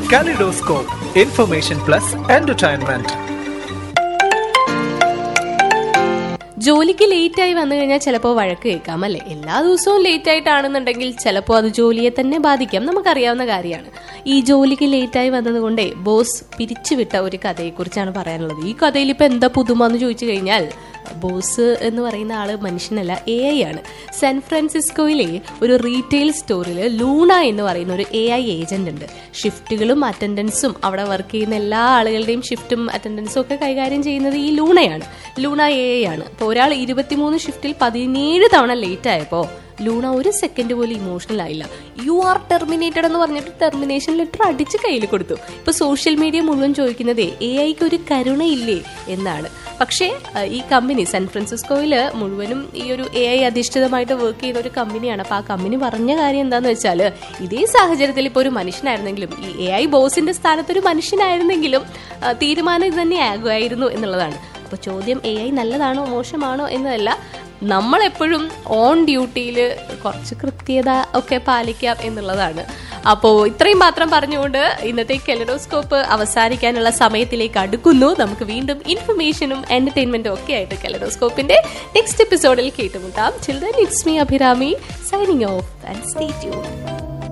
kaleidoscope information plus entertainment ജോലിക്ക് late ആയി വന്നു കഴിഞ്ഞാൽ ചിലപ്പോൾ വഴക്ക് കേൾക്കാം അല്ലെ എല്ലാ ദിവസവും ലേറ്റ് ആയിട്ടാണെന്നുണ്ടെങ്കിൽ ചിലപ്പോൾ അത് ജോലിയെ തന്നെ ബാധിക്കാം നമുക്കറിയാവുന്ന കാര്യമാണ് ഈ ജോലിക്ക് ലേറ്റ് ആയി വന്നതുകൊണ്ടേ ബോസ് പിരിച്ചുവിട്ട ഒരു കഥയെക്കുറിച്ചാണ് പറയാനുള്ളത് ഈ കഥയിൽ ഇപ്പൊ എന്താ പുതുമ എന്ന് ചോദിച്ചു കഴിഞ്ഞാൽ ബോസ് എന്ന് പറയുന്ന ആള് മനുഷ്യനല്ല എ ഐ ആണ് സാൻ ഫ്രാൻസിസ്കോയിലെ ഒരു റീറ്റെയിൽ സ്റ്റോറിൽ ലൂണ എന്ന് പറയുന്ന ഒരു എ ഐ ഏജന്റ് ഉണ്ട് ഷിഫ്റ്റുകളും അറ്റൻഡൻസും അവിടെ വർക്ക് ചെയ്യുന്ന എല്ലാ ആളുകളുടെയും ഷിഫ്റ്റും അറ്റൻഡൻസും ഒക്കെ കൈകാര്യം ചെയ്യുന്നത് ഈ ലൂണയാണ് ലൂണ എ ഐ ആണ് അപ്പോൾ ഒരാൾ ഇരുപത്തിമൂന്ന് ഷിഫ്റ്റിൽ പതിനേഴ് തവണ ലേറ്റ് ആയപ്പോൾ ലൂണ ഒരു സെക്കൻഡ് പോലും ഇമോഷണൽ ആയില്ല യു ആർ ടെർമിനേറ്റഡ് എന്ന് പറഞ്ഞിട്ട് ടെർമിനേഷൻ ലെറ്റർ അടിച്ച് കയ്യിൽ കൊടുത്തു ഇപ്പൊ സോഷ്യൽ മീഡിയ മുഴുവൻ ചോദിക്കുന്നതേ എ ഐക്ക് ഒരു കരുണയില്ലേ എന്നാണ് പക്ഷേ അഹ് ഈ കമ്പനി സാൻ ഫ്രാൻസിസ്കോയിൽ മുഴുവനും ഈ ഒരു എ ഐ അധിഷ്ഠിതമായിട്ട് വർക്ക് ചെയ്യുന്ന ഒരു കമ്പനിയാണ് അപ്പൊ ആ കമ്പനി പറഞ്ഞ കാര്യം എന്താന്ന് വെച്ചാൽ ഇതേ സാഹചര്യത്തിൽ ഇപ്പോൾ ഒരു മനുഷ്യനായിരുന്നെങ്കിലും ഈ എ ഐ ബോസിന്റെ സ്ഥാനത്ത് ഒരു മനുഷ്യനായിരുന്നെങ്കിലും അഹ് തീരുമാനം ഇത് തന്നെ ആകുമായിരുന്നു എന്നുള്ളതാണ് അപ്പൊ ചോദ്യം എ ഐ നല്ലതാണോ മോശമാണോ എന്നതല്ല നമ്മൾ എപ്പോഴും ഓൺ ഡ്യൂട്ടിയിൽ കുറച്ച് കൃത്യത ഒക്കെ പാലിക്കാം എന്നുള്ളതാണ് അപ്പോൾ ഇത്രയും മാത്രം പറഞ്ഞുകൊണ്ട് ഇന്നത്തെ കെലഡോസ്കോപ്പ് അവസാനിക്കാനുള്ള സമയത്തിലേക്ക് അടുക്കുന്നു നമുക്ക് വീണ്ടും ഇൻഫർമേഷനും എന്റർടൈൻമെന്റും ഒക്കെ ആയിട്ട് കെലഡോസ്കോപ്പിന്റെ നെക്സ്റ്റ് എപ്പിസോഡിൽ കേട്ടുമുട്ടാം children it's me Abhirami signing off and stay tune